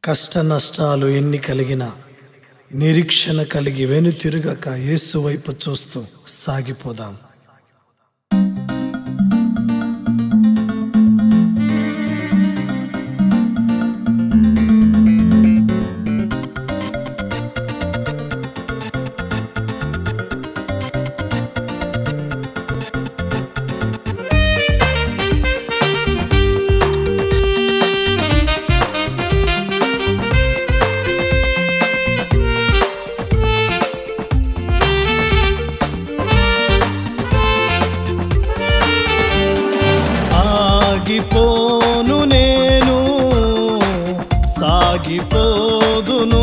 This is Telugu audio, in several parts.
కష్ట నష్టాలు ఎన్ని కలిగినా నిరీక్షణ కలిగి వెనుతిరుగక యేసు వైపు చూస్తూ సాగిపోదాం ఆగిపోను నేను సాగిపోదును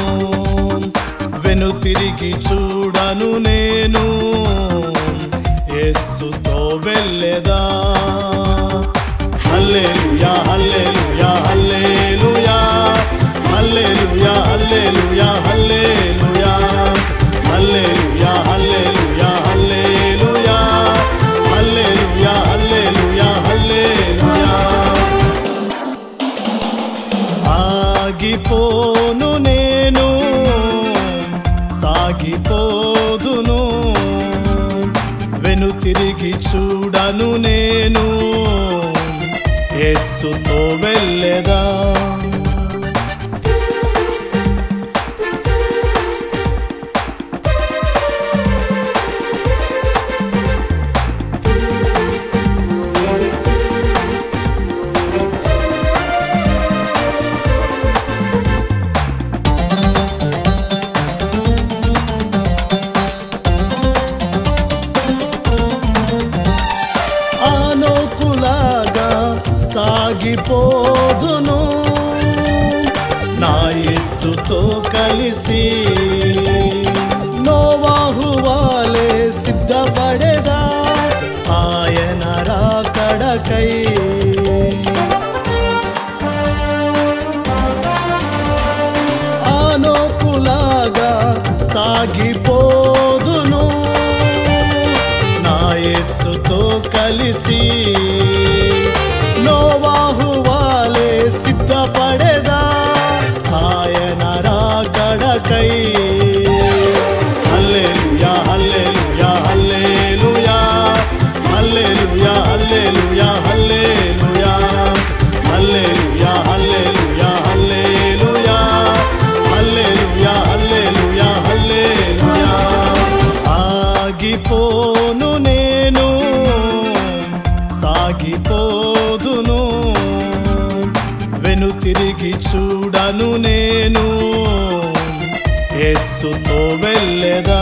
వెను తిరిగి చూడను నేను యేసుతో వెళ్ళేదా హల్లెలూయా హల్లెలూయా హల్లెలూయా హల్లెలూయా హల్లెలూయా హల్లెలూయా హల్లెలూయా హల్లెలూయా హల్లెలూయా హల్లెలూయా హల్లెలూయా హల్లెలూయా ఆగిపోను నేను సాగిపోదును వెను తిరిగి చూడను నేను యేసుతో వెళ్ళేదా ఆనోకులాగా సాగిపోదును నా యేసుతో కలిసి నోవాహు వాలే సిద్ధపడేదా ఆయన రాకడకై ఆనోకులాగా సాగిపోదును నా యేసుతో కలిసి నోవాహు వాలే సిద్ధపడేదా ఆయన రాకడకై హల్లెలూయా హల్లెలూయా హల్లెలూయా హల్లెలూయా హల్లెలూయా హల్లెలూయా హల్లెలూయా హల్లెలూయా హల్లెలూయా హల్లెలూయా హల్లెలూయా హల్లెలూయా ఆగిపోను నేను సాగిపోదును వెను తిరిగి చూడను నేను యేసుతో వెళ్ళేదా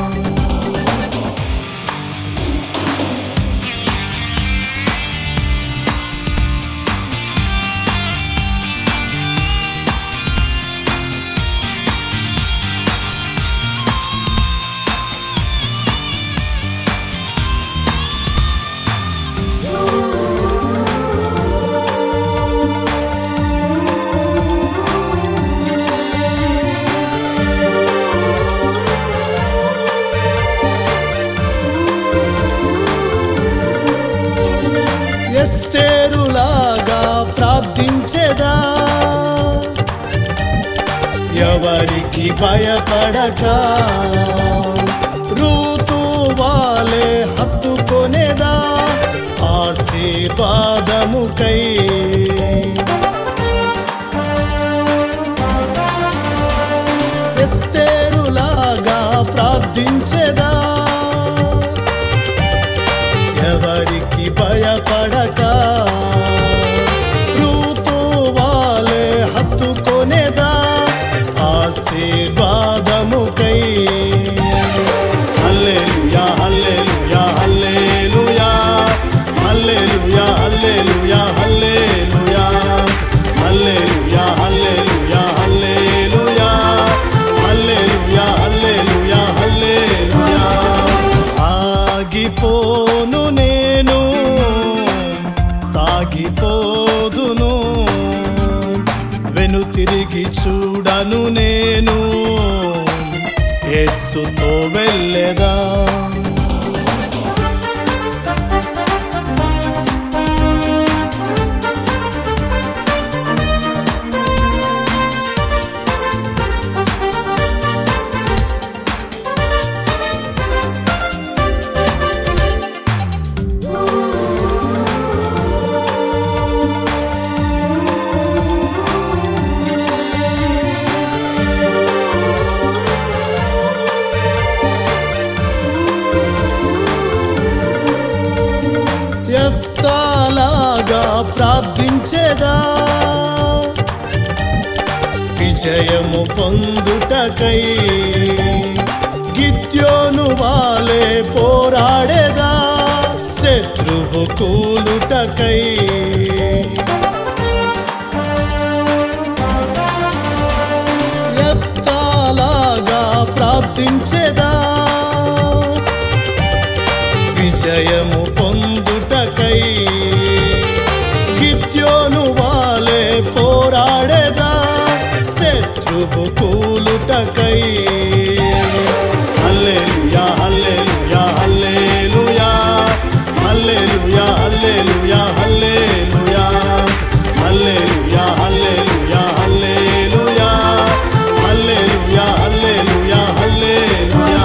ఎస్తేరులాగా ప్రార్థించెదా ఎవరికి భయపడక ఋతు వాలే హత్తుకొనేదా ఆశీర్వాదముకై ఎస్తేరులాగా ప్రార్థించెదా ఎవరికి భయపడక ఋతు వాలే హత్తుకొనేదా ఆశీర్వాదముకై హల్లెలూయా హల్లెలూయా హల్లెలూయా హల్లెలూయా హల్లెలూయా హల్లెలూయా హల్లెలూయా హల్లెలూయా హల్లెలూయా హల్లెలూయా హల్లెలూయా హల్లెలూయా ఆగిపోను నేను సాగిపోదును వెను తిరిగి చూడను నేను యేసుతో వెళ్ళేదా విజయము పొందుటకై గిత్యోను వాలే పోరాడేదా శత్రువు కూలుటకై ఎప్తాలాగా ప్రార్థించేదా విజయము పొందుటకై గిత్యోను వాలే పోరాడేదా శత్రువు కూలుటకై హల్లెలూయా హల్లెలూయా హల్లెలూయా హల్లెలూయా హల్లెలూయా హల్లెలూయా హల్లెలూయా హల్లెలూయా హల్లెలూయా హల్లెలూయా హల్లెలూయా హల్లెలూయా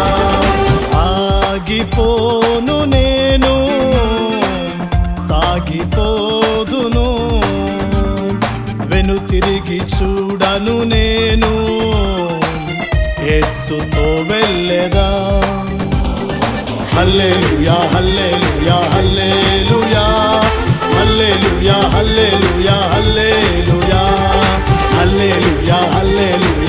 ఆగిపోను నేను సాగిపోదును వెను తిరిగి చూడను నేను యేసుతో వెళ్ళేదా హల్లెలూయా హల్లెలూయా హల్లెలూయా హల్లెలూయా హల్లెలూయా హల్లెలూయా హల్లెలూయా హల్లెలూయా